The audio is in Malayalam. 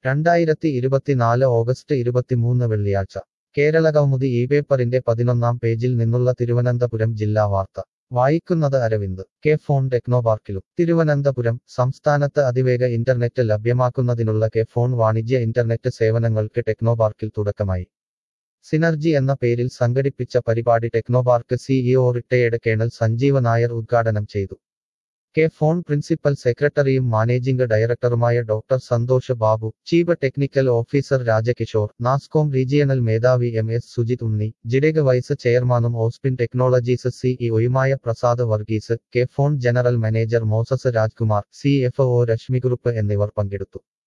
രണ്ടായിരത്തി ഇരുപത്തിനാല് ഓഗസ്റ്റ് ഇരുപത്തിമൂന്ന് വെള്ളിയാഴ്ച കേരള കൗമുദി ഈ പേപ്പറിന്റെ പതിനൊന്നാം പേജിൽ നിന്നുള്ള തിരുവനന്തപുരം ജില്ലാ വാർത്ത വായിക്കുന്നത് അരവിന്ദ് കെ ഫോൺ ടെക്നോപാർക്കിലും തിരുവനന്തപുരം സംസ്ഥാനത്ത് അതിവേഗ ഇന്റർനെറ്റ് ലഭ്യമാക്കുന്നതിനുള്ള കെ ഫോൺ വാണിജ്യ ഇന്റർനെറ്റ് സേവനങ്ങൾക്ക് ടെക്നോപാർക്കിൽ തുടക്കമായി സിനർജി എന്ന പേരിൽ സംഘടിപ്പിച്ച പരിപാടി Technopark CEO retired colonel Sanjeeva Nair ഉദ്ഘാടനം ചെയ്തു കെ ഫോൺ പ്രിൻസിപ്പൽ സെക്രട്ടറിയും മാനേജിംഗ് ഡയറക്ടറുമായ doctor Santhosh Babu chief technical officer Rajakishore NASSCOM regional മേധാവി എം എസ് സുജിത് ഉണ്ണി ജിഡെഗ് വൈസ് ചെയർമാനും ഓസ്പിൻ ടെക്നോളജീസ് സിഇഒയുമായ Prasad Varghese K Fon general manager Moses Rajkumar C F O രശ്മികുറുപ്പ് എന്നിവർ പങ്കെടുത്തു